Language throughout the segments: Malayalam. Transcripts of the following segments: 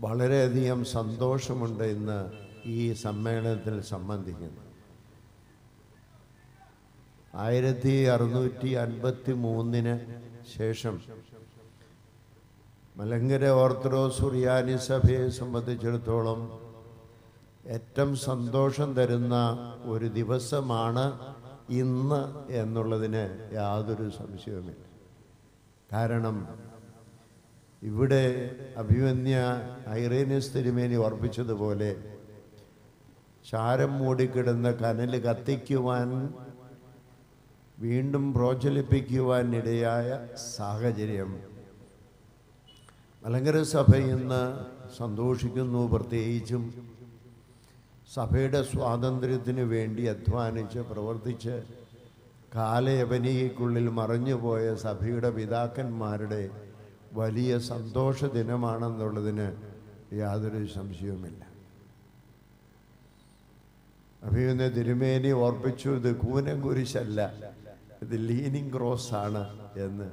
വളരെയധികം സന്തോഷമുണ്ട് ഇന്ന് ഈ സമ്മേളനത്തിൽ സംബന്ധിക്കുന്നു ആയിരത്തി അറുന്നൂറ്റി അൻപത്തി മൂന്നിന് ശേഷം മലങ്കര ഓർത്തഡോക്സ് സുറിയാനി സഭയെ സംബന്ധിച്ചിടത്തോളം ഏറ്റവും സന്തോഷം തരുന്ന ഒരു ദിവസമാണ് ഇന്ന് എന്നുള്ളതിന് യാതൊരു സംശയവുമില്ല കാരണം ഇവിടെ അഭിമന്യ ഐറേനിയസ് തിരുമേനി ഓർപ്പിച്ചതുപോലെ ചാരം മൂടിക്കിടന്ന കനൽ കത്തിക്കുവാൻ വീണ്ടും പ്രോജ്വലിപ്പിക്കുവാൻ ഇടയായ സാഹചര്യം മലങ്കര സഭ ഇന്ന് സന്തോഷിക്കുന്നു പ്രത്യേകിച്ചും സഭയുടെ സ്വാതന്ത്ര്യത്തിന് വേണ്ടി അധ്വാനിച്ച് പ്രവർത്തിച്ച് കാലയവനികയ്ക്കുള്ളിൽ മറഞ്ഞുപോയ സഭയുടെ പിതാക്കന്മാരുടെ വലിയ സന്തോഷ ദിനമാണെന്നുള്ളതിന് യാതൊരു സംശയവുമില്ല അഭിമന്യ തിരുമേനി ഓർപ്പിച്ചു ഇത് കൂനം കുരിശല്ല ഇത് ലീനിങ് ക്രോസ് ആണ് എന്ന്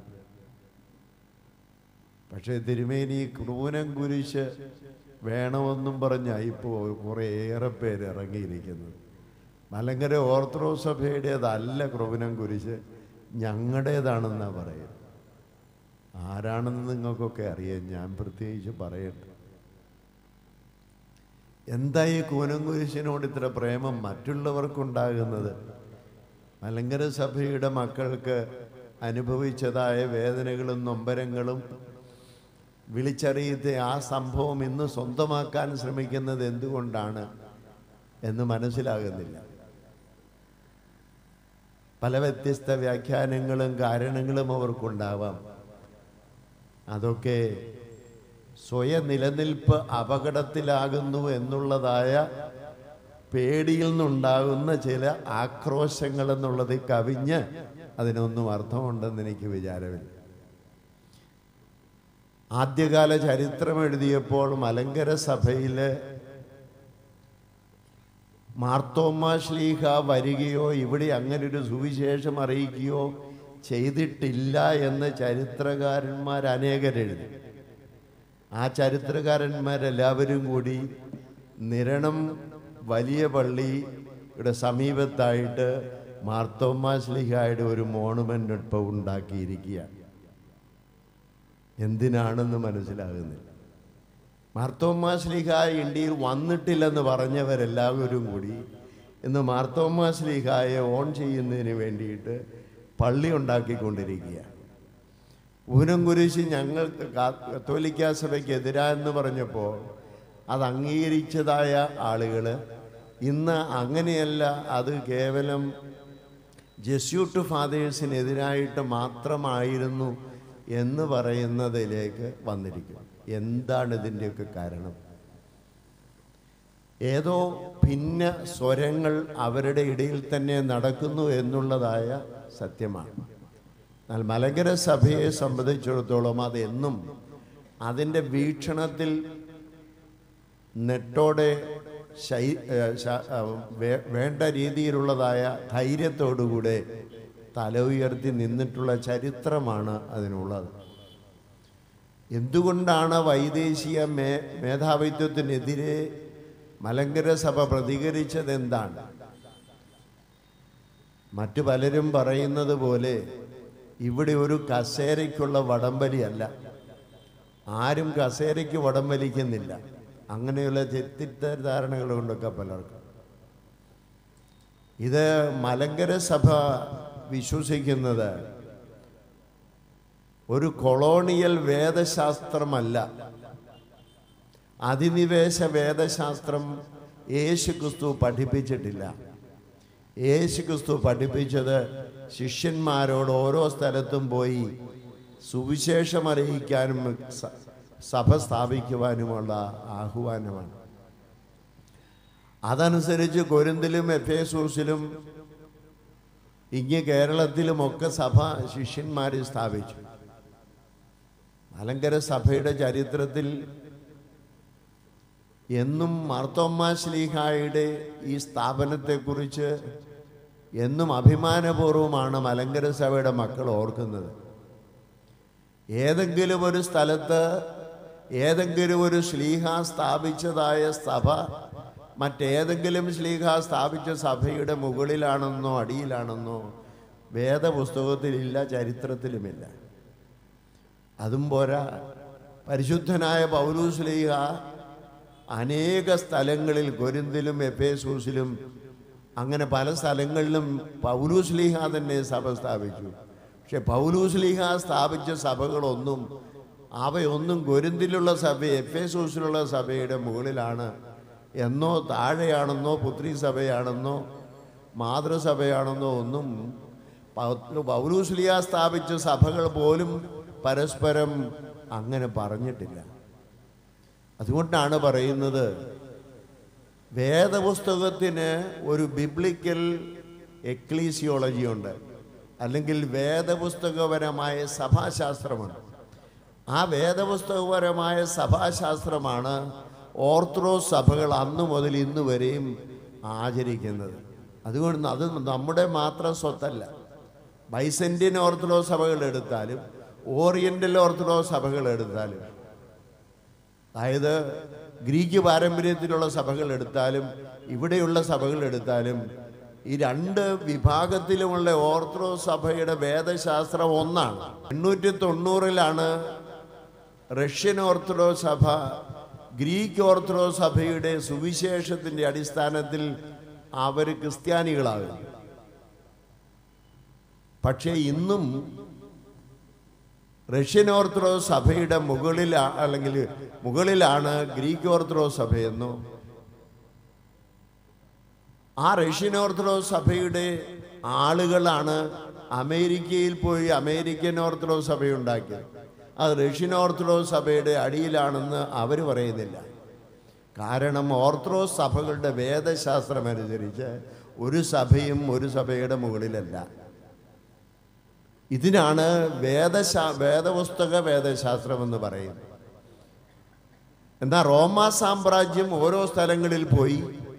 പക്ഷേ തിരുമേനി ക്രൂനം കുരിശ് വേണമെന്നും പറഞ്ഞാൽ ഇപ്പോൾ കുറേയേറെ പേര് ഇറങ്ങിയിരിക്കുന്നത് മലങ്കര ഓർത്തഡോക്സ് സഭയുടേതല്ല ക്രൂനം കുരിശ് ഞങ്ങളുടേതാണെന്നാണ് പറയുന്നത് ആരാണെന്ന് നിങ്ങൾക്കൊക്കെ അറിയാം ഞാൻ പ്രത്യേകിച്ച് പറയട്ടെ എന്താ ഈ കൂനംകുരിശിനോട് ഇത്ര പ്രേമം മറ്റുള്ളവർക്കുണ്ടാകുന്നത് മലങ്കര സഭയുടെ മക്കൾക്ക് അനുഭവിച്ചതായ വേദനകളും നൊമ്പരങ്ങളും വിളിച്ചറിയത്തെ ആ സംഭവം ഇന്ന് സ്വന്തമാക്കാൻ ശ്രമിക്കുന്നത് എന്തുകൊണ്ടാണ് എന്ന് മനസ്സിലാകുന്നില്ല പല വ്യത്യസ്ത വ്യാഖ്യാനങ്ങളും കാരണങ്ങളും അവർക്കുണ്ടാവാം അതൊക്കെ സ്വയം നിലനിൽപ്പ് അപകടത്തിലാകുന്നു എന്നുള്ളതായ പേടിയിൽ നിന്നുണ്ടാകുന്ന ചില ആക്രോശങ്ങൾ എന്നുള്ളത് കവിഞ്ഞ് അതിനൊന്നും അർത്ഥമുണ്ടെന്ന് എനിക്ക് വിചാരമില്ല ആദ്യകാല ചരിത്രം എഴുതിയപ്പോൾ മലങ്കര സഭയില് മാർത്തോമ്മ ശ്ലീഹ വരികയോ ഇവിടെ അങ്ങനെ ഒരു സുവിശേഷം അറിയിക്കുകയോ ചെയ്തിട്ടില്ല എന്ന് ചരിത്രകാരന്മാർ അനേകരെഴുതി ആ ചരിത്രകാരന്മാരെല്ലാവരും കൂടി നിരണം വലിയ പള്ളിയുടെ സമീപത്തായിട്ട് മാർത്തോമ്മ ശ്ലീഹായുടെ ഒരു മോണുമെൻ്റ് ഇപ്പോൾ ഉണ്ടാക്കിയിരിക്കുകയാണ് എന്തിനാണെന്ന് മനസ്സിലാകുന്നില്ല മാർത്തോമ്മ ശ്ലീഹ ഇന്ത്യയിൽ വന്നിട്ടില്ലെന്ന് പറഞ്ഞവരെല്ലാവരും കൂടി ഇന്ന് മാർത്തോമ്മ ശ്ലീഹായെ ഓൺ ചെയ്യുന്നതിന് വേണ്ടിയിട്ട് പള്ളി ഉണ്ടാക്കിക്കൊണ്ടിരിക്കുകയാണ് ഊനം കുരിശ് ഞങ്ങൾക്ക് കത്തോലിക്ക സഭയ്ക്ക് എതിരാന്ന് പറഞ്ഞപ്പോൾ അത് അംഗീകരിച്ചതായ ആളുകൾ ഇന്ന് അങ്ങനെയല്ല അത് കേവലം ജസ്യൂട്ട് ഫാദേഴ്സിനെതിരായിട്ട് മാത്രമായിരുന്നു എന്ന് പറയുന്നതിലേക്ക് വന്നിരിക്കുന്നു എന്താണ് ഇതിൻ്റെയൊക്കെ കാരണം ഏതോ ഭിന്ന സ്വരങ്ങൾ അവരുടെ ഇടയിൽ തന്നെ നടക്കുന്നു എന്നുള്ളതായ സത്യമാണ് എന്നാൽ മലങ്കര സഭയെ സംബന്ധിച്ചിടത്തോളം അത് എന്നും അതിൻ്റെ വീക്ഷണത്തിൽ നെട്ടോടെ ശൈ ശ- വേ- വേണ്ട രീതിയിലുള്ളതായ ധൈര്യത്തോടുകൂടെ തല ഉയർത്തി നിന്നിട്ടുള്ള ചരിത്രമാണ് അതിനുള്ളത് എന്തുകൊണ്ടാണ് വൈദേശിക മേ മേധാവിത്വത്തിനെതിരെ മലങ്കര സഭ പ്രതികരിച്ചത് എന്താണ് മറ്റു പലരും പറയുന്നത് പോലെ ഇവിടെ ഒരു കസേരയ്ക്കുള്ള വടംവലിയല്ല ആരും കസേരയ്ക്ക് വടംവലിക്കുന്നില്ല അങ്ങനെയുള്ള തെറ്റിദ്ധാരണകൾ കൊണ്ടൊക്കെ പലർക്കും ഇത് മലങ്കര സഭ വിശ്വസിക്കുന്നത് ഒരു കൊളോണിയൽ വേദശാസ്ത്രമല്ല അധിനിവേശ വേദശാസ്ത്രം യേശു ക്രിസ്തു പഠിപ്പിച്ചിട്ടില്ല യേശു ക്രിസ്തു പഠിപ്പിച്ചത് ശിഷ്യന്മാരോട് ഓരോ സ്ഥലത്തും പോയി സുവിശേഷം അറിയിക്കാനും സ- സഭ സ്ഥാപിക്കുവാനുമുള്ള ആഹ്വാനമാണ് അതനുസരിച്ച് കൊരിന്തിലും എഫേസൂസിലും ഇങ്ങ് കേരളത്തിലുമൊക്കെ സഭ ശിഷ്യന്മാരെ സ്ഥാപിച്ചു മലങ്കര സഭയുടെ ചരിത്രത്തിൽ എന്നും മാർത്തോമ്മ ശ്ലീഹായുടെ ഈ സ്ഥാപനത്തെക്കുറിച്ച് എന്നും അഭിമാനപൂർവമാണ് മലങ്കര സഭയുടെ മക്കൾ ഓർക്കുന്നത് ഏതെങ്കിലും ഒരു സ്ഥലത്ത് ഏതെങ്കിലും ഒരു ശ്ലീഹ സ്ഥാപിച്ചതായ സഭ മറ്റേതെങ്കിലും ശ്ലീഹ സ്ഥാപിച്ച സഭയുടെ മുകളിലാണെന്നോ അടിയിലാണെന്നോ വേദപുസ്തകത്തിലില്ല ചരിത്രത്തിലുമില്ല അതും പോരാ പരിശുദ്ധനായ പൗലൂസ്ലീഹ അനേക സ്ഥലങ്ങളിൽ കൊരിന്തിലും എഫേസൂസിലും അങ്ങനെ പല സ്ഥലങ്ങളിലും പൗലൂസ്ലീഹ തന്നെ സഭ സ്ഥാപിച്ചു പക്ഷെ പൗലൂസ്ലീഹ സ്ഥാപിച്ച സഭകളൊന്നും അവയൊന്നും കൊരിന്തിലുള്ള സഭ എഫേസൂസിലുള്ള സഭയുടെ മുകളിലാണ് എന്നോ താഴെയാണെന്നോ പുത്രി സഭയാണെന്നോ മാതൃസഭയാണെന്നോ ഒന്നും പൗ- പൗലൂസ്ലിയ സ്ഥാപിച്ച സഭകൾ പോലും പരസ്പരം അങ്ങനെ പറഞ്ഞിട്ടില്ല അതുകൊണ്ടാണ് പറയുന്നത് വേദപുസ്തകത്തിന് ഒരു ബിബ്ലിക്കൽ എക്ലീസിയോളജി ഉണ്ട് അല്ലെങ്കിൽ വേദപുസ്തകപരമായ സഭാശാസ്ത്രമുണ്ട് ആ വേദപുസ്തകപരമായ സഭാശാസ്ത്രമാണ് ഓർത്തഡോക്സ് സഭകൾ അന്നു മുതൽ ഇന്ന് വരെയും ആചരിക്കുന്നത് അതുകൊണ്ട് അത് നമ്മുടെ മാത്രം സ്വത്തല്ല ബൈസന്റിയൻ ഓർത്തഡോക്സ് സഭകൾ എടുത്താലും ഓറിയന്റൽ ഓർത്തഡോക്സ് സഭകൾ എടുത്താലും അതായത് ഗ്രീക്ക് പാരമ്പര്യത്തിലുള്ള സഭകൾ എടുത്താലും ഇവിടെയുള്ള സഭകൾ എടുത്താലും ഈ രണ്ട് വിഭാഗത്തിലുമുള്ള ഓർത്തഡോക്സ് സഭയുടെ വേദശാസ്ത്രം ഒന്നാണ് എണ്ണൂറ്റി തൊണ്ണൂറിലാണ് റഷ്യൻ ഓർത്തഡോക്സ് സഭ ഗ്രീക്ക് ഓർത്തഡോക്സ് സഭയുടെ സുവിശേഷത്തിന്റെ അടിസ്ഥാനത്തിൽ അവർ ക്രിസ്ത്യാനികളാകും പക്ഷേ ഇന്നും റഷ്യൻ ഓർത്തഡോക്സ് സഭയുടെ മുകളിൽ അല്ലെങ്കിൽ മുകളിലാണ് ഗ്രീക്ക് ഓർത്തഡോക്സ് സഭയെന്നോ ആ റഷ്യൻ ഓർത്തഡോക്സ് സഭയുടെ ആളുകളാണ് അമേരിക്കയിൽ പോയി അമേരിക്കൻ ഓർത്തഡോക്സ് സഭയുണ്ടാക്കിയത് അത് റഷ്യൻ ഓർത്തഡോക്സ് സഭയുടെ അടിയിലാണെന്ന് അവർ പറയുന്നില്ല കാരണം ഓർത്തഡോക്സ് സഭകളുടെ വേദശാസ്ത്രം അനുസരിച്ച് ഒരു സഭയും ഒരു സഭയുടെ മുകളിലല്ല ഇതിനാണ് വേദശാ വേദപുസ്തക വേദശാസ്ത്രം എന്ന് പറയുന്നത് എന്നാൽ റോമാ സാമ്രാജ്യം ഓരോ സ്ഥലങ്ങളിൽ പോയി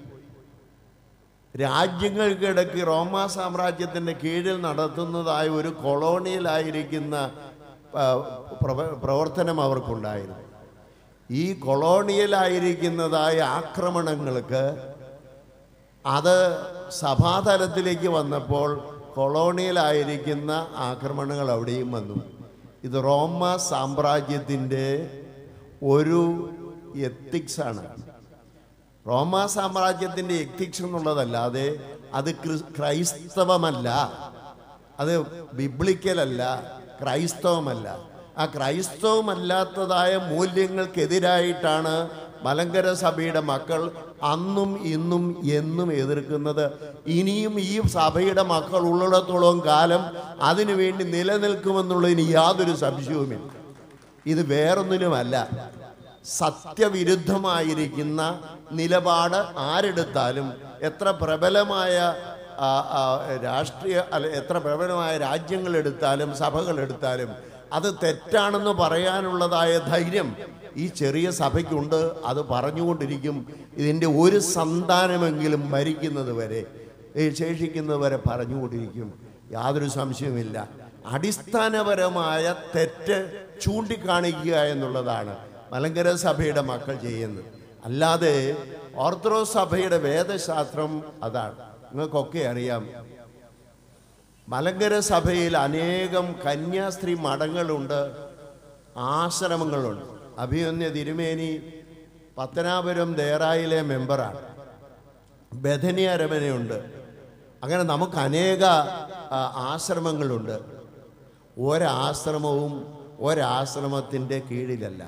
രാജ്യങ്ങൾക്കിടയ്ക്ക് റോമാ സാമ്രാജ്യത്തിൻ്റെ കീഴിൽ നടത്തുന്നതായ ഒരു കൊളോണിയലായിരിക്കുന്ന ആ, പ്രവ- പ്രവർത്തനം അവർക്കുണ്ടായിരുന്നു ഈ കൊളോണിയലായിരിക്കുന്നതായ ആക്രമണങ്ങൾക്ക് അത് സഭാതലത്തിലേക്ക് വന്നപ്പോൾ കൊളോണിയലായിരിക്കുന്ന ആക്രമണങ്ങൾ അവിടെയും വന്നു ഇത് റോമ സാമ്രാജ്യത്തിൻ്റെ ഒരു എത്തിക്സ് ആണ് റോമ സാമ്രാജ്യത്തിൻ്റെ എത്തിക്സ് എന്നുള്ളതല്ലാതെ അത് ക്രിസ്- ക്രൈസ്തവമല്ല അത് ബിബ്ലിക്കലല്ല ക്രൈസ്തവമല്ല ആ ക്രൈസ്തവമല്ലാത്തതായ മൂല്യങ്ങൾക്കെതിരായിട്ടാണ് മലങ്കര സഭയുടെ മക്കൾ അന്നും ഇന്നും എന്നും എതിർക്കുന്നത് ഇനിയും ഈ സഭയുടെ മക്കൾ ഉള്ളിടത്തോളം കാലം അതിനുവേണ്ടി നിലനിൽക്കുമെന്നുള്ളതിന് യാതൊരു സംശയവുമില്ല ഇത് വേറൊന്നിനുമല്ല സത്യവിരുദ്ധമായിരിക്കുന്ന നിലപാട് ആരെടുത്താലും എത്ര പ്രബലമായ ആ, ആ, രാഷ്ട്രീയ അല്ല എത്ര പ്രബലമായ രാജ്യങ്ങൾ എടുത്താലും സഭകൾ എടുത്താലും അത് തെറ്റാണെന്ന് പറയാനുള്ളതായ ധൈര്യം ഈ ചെറിയ സഭയ്ക്കുണ്ട് അത് പറഞ്ഞുകൊണ്ടിരിക്കും ഇതിൻ്റെ ഒരു സന്താനമെങ്കിലും മരിക്കുന്നത് വരെ ഏ, ശേഷിക്കുന്നത് വരെ പറഞ്ഞുകൊണ്ടിരിക്കും യാതൊരു സംശയവുമില്ല അടിസ്ഥാനപരമായ തെറ്റ് ചൂണ്ടിക്കാണിക്കുക എന്നുള്ളതാണ് മലങ്കര സഭയുടെ മക്കൾ ചെയ്യുന്നത് അല്ലാതെ ഓർത്തഡോക്സ് സഭയുടെ വേദശാസ്ത്രം അതാണ് നിങ്ങൾക്കൊക്കെ അറിയാം മലങ്കര സഭയിൽ അനേകം കന്യാസ്ത്രീ മഠങ്ങളുണ്ട് ആശ്രമങ്ങളുണ്ട് അഭിമന്യ തിരുമേനി പത്തനാപുരം ദേറായിലെ മെമ്പറാണ് ബഥനി അരമനയുണ്ട് അങ്ങനെ നമുക്ക് അനേക ആ, ആശ്രമങ്ങളുണ്ട് ഒരാശ്രമവും ഒരാശ്രമത്തിൻ്റെ കീഴിലല്ല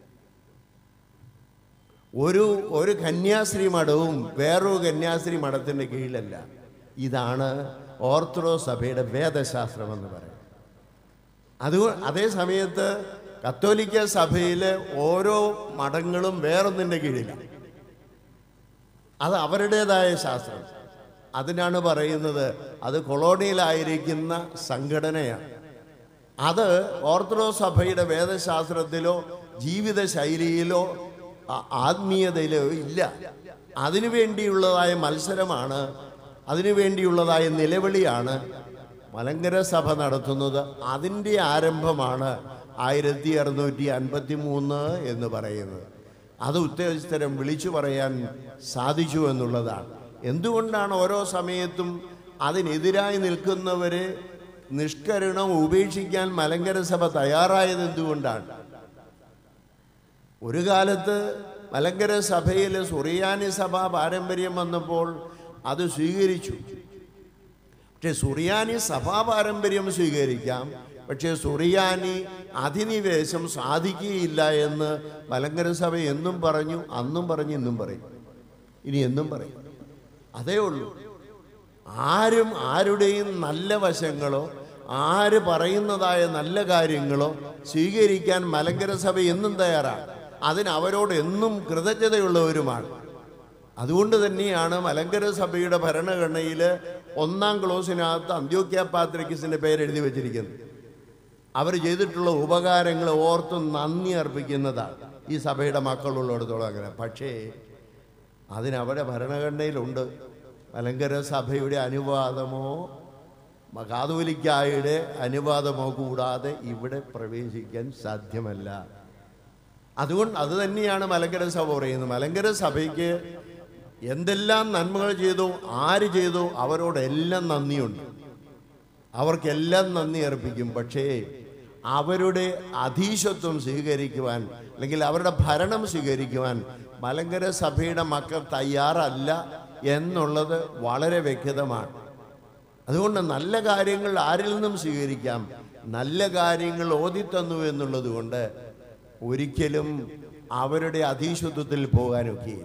ഒരു ഒരു കന്യാസ്ത്രീ മഠവും വേറൊരു കന്യാസ്ത്രീ മഠത്തിൻ്റെ കീഴിലല്ല ഇതാണ് ഓർത്തഡോക്സ് സഭയുടെ വേദശാസ്ത്രം എന്ന് പറയുന്നത് അത് അതേ സമയത്ത് കത്തോലിക്ക സഭയിലെ ഓരോ മഠങ്ങളും വേറൊന്നിൻ്റെ കീഴിലാണ് അത് അവരുടേതായ ശാസ്ത്രം അതിനാണ് പറയുന്നത് അത് കൊളോണിയലായിരിക്കുന്ന സംഘടനയാണ് അത് ഓർത്തഡോക്സ് സഭയുടെ വേദശാസ്ത്രത്തിലോ ജീവിത ശൈലിയിലോ ആ- ആത്മീയതയിലോ ഇല്ല അതിനു വേണ്ടിയുള്ളതായ മത്സരമാണ് അതിനു വേണ്ടിയുള്ളതായ നിലവിളിയാണ് മലങ്കര സഭ നടത്തുന്നത് അതിൻ്റെ ആരംഭമാണ് ആയിരത്തി അറുന്നൂറ്റി അൻപത്തി മൂന്ന് എന്ന് പറയുന്നത് അത് ഉത്തേജിതരം വിളിച്ചു പറയാൻ സാധിച്ചു എന്നുള്ളതാണ് എന്തുകൊണ്ടാണ് ഓരോ സമയത്തും അതിനെതിരായി നിൽക്കുന്നവരെ നിഷ്കരുണം ഉപേക്ഷിക്കാൻ മലങ്കര സഭ തയ്യാറായത് എന്തുകൊണ്ടാണ് ഒരു കാലത്ത് മലങ്കര സഭയിൽ സുറിയാനി സഭ പാരമ്പര്യം വന്നപ്പോൾ അത് സ്വീകരിച്ചു പക്ഷെ സുറിയാനി സഭാ പാരമ്പര്യം സ്വീകരിക്കാം പക്ഷേ സുറിയാനി അധിനിവേശം സാധിക്കുകയില്ല എന്ന് മലങ്കര സഭ എന്നും പറഞ്ഞു അന്നും പറഞ്ഞു ഇന്നും പറയും ഇനി എന്നും പറയും അതേ ഉള്ളൂ ആരും ആരുടെയും നല്ല വശങ്ങളോ ആര് പറയുന്നതായ നല്ല കാര്യങ്ങളോ സ്വീകരിക്കാൻ മലങ്കര സഭ എന്നും തയ്യാറാണ് അതിന് അവരോട് എന്നും കൃതജ്ഞതയുള്ളവരുമാണ് അതുകൊണ്ട് തന്നെയാണ് മലങ്കര സഭയുടെ ഭരണഘടനയിൽ ഒന്നാം ക്ലോസിനകത്ത് അന്ത്യോക്യ പാത്രിക്കിസിന്റെ പേര് എഴുതി വെച്ചിരിക്കുന്നത് അവർ ചെയ്തിട്ടുള്ള ഉപകാരങ്ങൾ ഓർത്ത് നന്ദി അർപ്പിക്കുന്നതാണ് ഈ സഭയുടെ മക്കളുള്ളിടത്തോളം അങ്ങനെ പക്ഷേ അതിനവിടെ ഭരണഘടനയിലുണ്ട് മലങ്കര സഭയുടെ അനുവാദമോ കാതോലിക്കായുടെ അനുവാദമോ കൂടാതെ ഇവിടെ പ്രവേശിക്കാൻ സാധ്യമല്ല അതുകൊണ്ട് അത് തന്നെയാണ് മലങ്കര സഭ പറയുന്നത് മലങ്കര സഭയ്ക്ക് എന്തെല്ലാം നന്മകൾ ചെയ്തു ആര് ചെയ്തു അവരോടെല്ലാം നന്ദിയുണ്ട് അവർക്കെല്ലാം നന്ദി അർപ്പിക്കും പക്ഷേ അവരുടെ അധീശത്വം സ്വീകരിക്കുവാൻ അല്ലെങ്കിൽ അവരുടെ ഭരണം സ്വീകരിക്കുവാൻ മലങ്കര സഭയുടെ മക്കൾ തയ്യാറല്ല എന്നുള്ളത് വളരെ വ്യക്തമാണ് അതുകൊണ്ട് നല്ല കാര്യങ്ങൾ ആരിൽ നിന്നും സ്വീകരിക്കാം നല്ല കാര്യങ്ങൾ ഓതിത്തന്നു എന്നുള്ളത് കൊണ്ട് ഒരിക്കലും അവരുടെ അധീശത്വത്തിൽ പോകാനൊക്കെയില്ല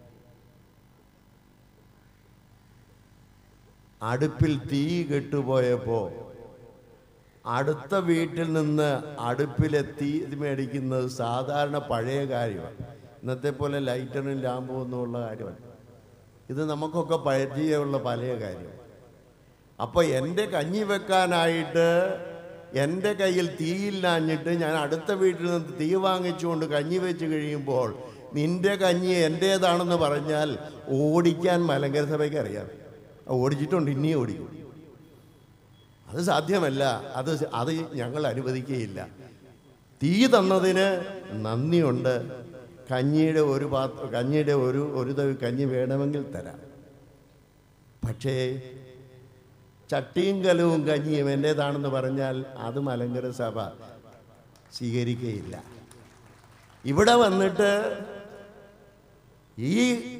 അടുപ്പിൽ തീ കെട്ടുപോയപ്പോൾ അടുത്ത വീട്ടിൽ നിന്ന് അടുപ്പിലെ തീ മേടിക്കുന്നത് സാധാരണ പഴയ കാര്യമാണ് ഇന്നത്തെ പോലെ ലൈറ്ററും ലാമ്പും ഒന്നും ഉള്ള കാര്യമല്ല ഇത് നമുക്കൊക്കെ പരിചയമുള്ള പഴയ കാര്യം അപ്പോൾ എൻ്റെ കഞ്ഞി വെക്കാനായിട്ട് എൻ്റെ കയ്യിൽ തീയില്ലാഞ്ഞിട്ട് ഞാൻ അടുത്ത വീട്ടിൽ നിന്ന് തീ വാങ്ങിച്ചുകൊണ്ട് കഞ്ഞി വെച്ച് കഴിയുമ്പോൾ നിന്റെ കഞ്ഞി എൻ്റേതാണെന്ന് പറഞ്ഞാൽ ഓടിക്കാൻ മലങ്കര സഭയ്ക്ക് അറിയാം ഓടിച്ചിട്ടുണ്ട് ഇനിയും ഓടിക്കും അത് സാധ്യമല്ല അത് അത് ഞങ്ങൾ അനുവദിക്കുകയില്ല തീ തന്നതിന് നന്ദിയുണ്ട് കഞ്ഞിയുടെ ഒരു പാത്ര കഞ്ഞിയുടെ ഒരു ഒരു തവി കഞ്ഞി വേണമെങ്കിൽ തരാം പക്ഷേ ചട്ടിയും കലവും കഞ്ഞിയും എൻ്റേതാണെന്ന് പറഞ്ഞാൽ അത് മലങ്കര സഭ സ്വീകരിക്കുകയില്ല ഇവിടെ വന്നിട്ട് ഈ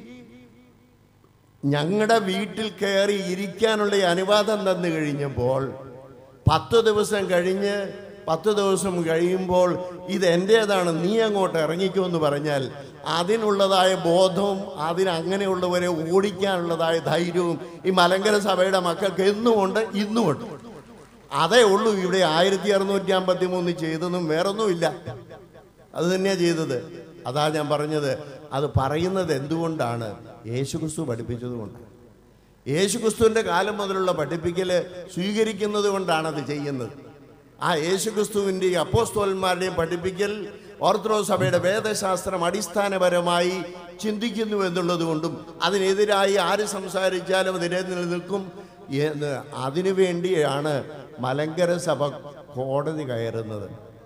ഞങ്ങളുടെ വീട്ടിൽ കയറി ഇരിക്കാനുള്ള ഈ അനുവാദം തന്നു കഴിഞ്ഞപ്പോൾ പത്ത് ദിവസം കഴിഞ്ഞ് പത്ത് ദിവസം കഴിയുമ്പോൾ ഇത് എൻ്റേതാണ് നീ അങ്ങോട്ട് ഇറങ്ങിക്കോ എന്ന് പറഞ്ഞാൽ അതിനുള്ളതായ ബോധവും അതിന് അങ്ങനെയുള്ളവരെ ഓടിക്കാനുള്ളതായ ധൈര്യവും ഈ മലങ്കര സഭയുടെ മക്കൾക്ക് എന്നുമുണ്ട് ഇന്നുമുണ്ട് അതേ ഉള്ളൂ ഇവിടെ ആയിരത്തി അറുന്നൂറ്റി അമ്പത്തി മൂന്ന് ചെയ്തതും വേറൊന്നുമില്ല അത് തന്നെയാണ് ചെയ്തത് അതാ ഞാൻ പറഞ്ഞത് അത് പറയുന്നത് എന്തുകൊണ്ടാണ് യേശുക്രിസ്തു പഠിപ്പിച്ചത് കൊണ്ടാണ് യേശുക്രിസ്തുവിൻ്റെ കാലം മുതലുള്ള പഠിപ്പിക്കൽ സ്വീകരിക്കുന്നത് കൊണ്ടാണ് അത് ചെയ്യുന്നത് ആ യേശുക്രിസ്തുവിൻ്റെയും അപ്പോസ്തോലന്മാരുടെയും പഠിപ്പിക്കൽ ഓർത്തഡോക്സ് സഭയുടെ വേദശാസ്ത്രം അടിസ്ഥാനപരമായി ചിന്തിക്കുന്നു എന്നുള്ളത് കൊണ്ടും അതിനെതിരായി ആര് സംസാരിച്ചാലും അതിനെ നിലനിൽക്കും എന്ന് അതിനു വേണ്ടിയാണ് മലങ്കര സഭ കോടതി കയറുന്നത്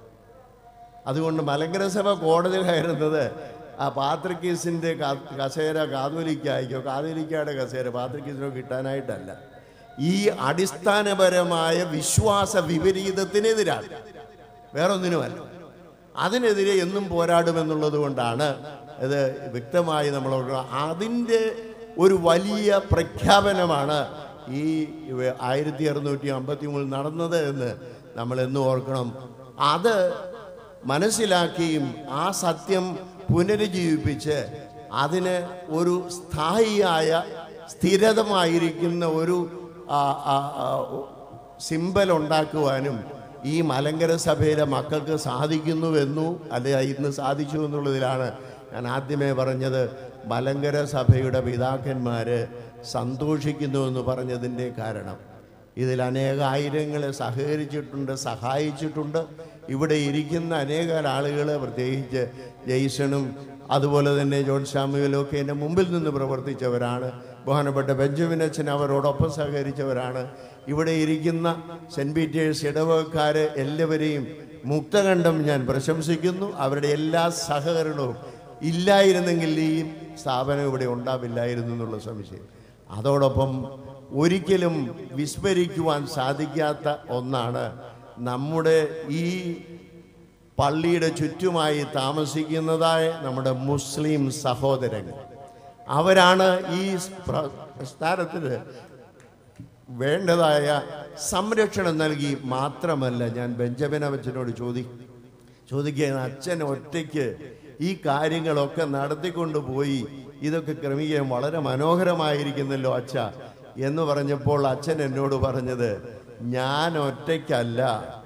അതുകൊണ്ട് മലങ്കര സഭ കോടതി കയറുന്നത് ആ പാത്രിക്കീസിൻ്റെ കസേര കാതോലിക്കായിക്കോ കാതോലിക്കയുടെ കസേര പാത്രിക്കീസിനോ കിട്ടാനായിട്ടല്ല ഈ അടിസ്ഥാനപരമായ വിശ്വാസ വിപരീതത്തിനെതിരാണ് വേറൊന്നിനുമല്ല അതിനെതിരെ എന്നും പോരാടുമെന്നുള്ളത് കൊണ്ടാണ് ഇത് വ്യക്തമായി നമ്മൾ ഓർക്കണം. അതിൻ്റെ ഒരു വലിയ പ്രഖ്യാപനമാണ് ഈ ആയിരത്തി അറുന്നൂറ്റി അമ്പത്തി മൂന്നിൽ നടന്നത് എന്ന് നമ്മൾ എന്നും ഓർക്കണം അത് മനസ്സിലാക്കിയും ആ സത്യം പുനരുജ്ജീവിപ്പിച്ച് അതിന് ഒരു സ്ഥായിയായ സ്ഥിരതമായിരിക്കുന്ന ഒരു ആ, ആ, ആ, സിമ്പൽ ഉണ്ടാക്കുവാനും ഈ മലങ്കര സഭയിലെ മക്കൾക്ക് സാധിക്കുന്നുവെന്നു അല്ലെ ഇന്ന് സാധിച്ചു എന്നുള്ളതിലാണ് ഞാൻ ആദ്യമേ പറഞ്ഞത് മലങ്കര സഭയുടെ പിതാക്കന്മാർ സന്തോഷിക്കുന്നു എന്ന് പറഞ്ഞതിൻ്റെ കാരണം ഇതിൽ അനേക ആയിരങ്ങളെ സഹകരിച്ചിട്ടുണ്ട് സഹായിച്ചിട്ടുണ്ട് ഇവിടെ ഇരിക്കുന്ന അനേക ആളുകൾ പ്രത്യേകിച്ച് ജെയ്സണും അതുപോലെ തന്നെ ജോൺ സാമുവലും ഒക്കെ എൻ്റെ മുമ്പിൽ നിന്ന് പ്രവർത്തിച്ചവരാണ് ബഹുമാനപ്പെട്ട ബെഞ്ചമിൻ അച്ഛൻ അവരോടൊപ്പം സഹകരിച്ചവരാണ് ഇവിടെ ഇരിക്കുന്ന സെൻറ്റ് പീറ്റേഴ്സ് ഇടവകക്കാർ എല്ലാവരെയും മുക്തകണ്ഠം ഞാൻ പ്രശംസിക്കുന്നു അവരുടെ എല്ലാ സഹകരണവും ഇല്ലായിരുന്നെങ്കിൽ ഈ സ്ഥാപനം ഇവിടെ ഉണ്ടാവില്ലായിരുന്നു എന്നുള്ള സംശയം അതോടൊപ്പം ഒരിക്കലും വിസ്മരിക്കുവാൻ സാധിക്കാത്ത ഒന്നാണ് നമ്മുടെ ഈ പള്ളിയുടെ ചുറ്റുമായി താമസിക്കുന്നതായ നമ്മുടെ മുസ്ലിം സഹോദരങ്ങൾ അവരാണ് ഈ പ്ര- സ്ഥാനത്തിന് വേണ്ടതായ സംരക്ഷണം നൽകി മാത്രമല്ല ഞാൻ ബെഞ്ചമിൻ അച്ഛനോട് ചോദി ചോദിക്കുകയാണ് അച്ഛൻ ഒറ്റയ്ക്ക് ഈ കാര്യങ്ങളൊക്കെ നടത്തിക്കൊണ്ട് പോയി ഇതൊക്കെ ക്രമീകരിക്കാൻ വളരെ മനോഹരമായിരിക്കുന്നല്ലോ അച്ഛ എന്ന് പറഞ്ഞപ്പോൾ അച്ഛൻ എന്നോട് പറഞ്ഞത് ഞാൻ ഒറ്റയ്ക്കല്ല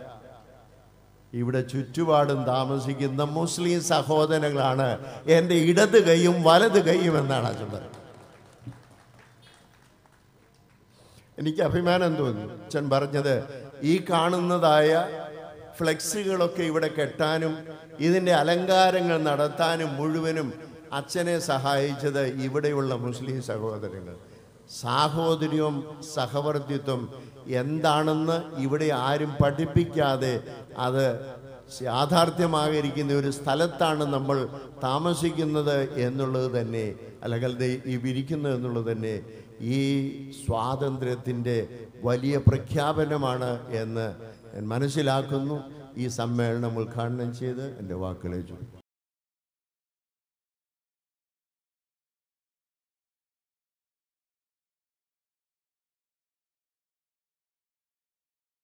ഇവിടെ ചുറ്റുപാടും താമസിക്കുന്ന മുസ്ലിം സഹോദരങ്ങളാണ് എൻ്റെ ഇടത് കൈയും വലത് കൈയും എന്നാണ് അച്ഛൻ പറഞ്ഞത് എനിക്ക് അഭിമാനം തോന്നി അച്ഛൻ പറഞ്ഞത് ഈ കാണുന്നതായ ഫ്ലെക്സുകളൊക്കെ ഇവിടെ കെട്ടാനും ഇതിൻ്റെ അലങ്കാരങ്ങൾ നടത്താനും മുഴുവനും അച്ഛനെ സഹായിച്ചത് ഇവിടെയുള്ള മുസ്ലിം സഹോദരങ്ങൾ സാഹോദര്യവും സഹവർത്തിത്വം എന്താണെന്ന് ഇവിടെ ആരും പഠിപ്പിക്കാതെ അത് യാഥാർത്ഥ്യമാകരിക്കുന്ന ഒരു സ്ഥലത്താണ് നമ്മൾ താമസിക്കുന്നത് എന്നുള്ളത് തന്നെ അല്ലെങ്കിൽ ദേ ഈ വിരിക്കുന്നത് എന്നുള്ളത് തന്നെ ഈ സ്വാതന്ത്ര്യത്തിൻ്റെ വലിയ പ്രഖ്യാപനമാണ് എന്ന് ഞാൻ മനസ്സിലാക്കുന്നു ഈ സമ്മേളനം ഉദ്ഘാടനം ചെയ്ത് എൻ്റെ വാക്കുകളെ ചൊല്ലി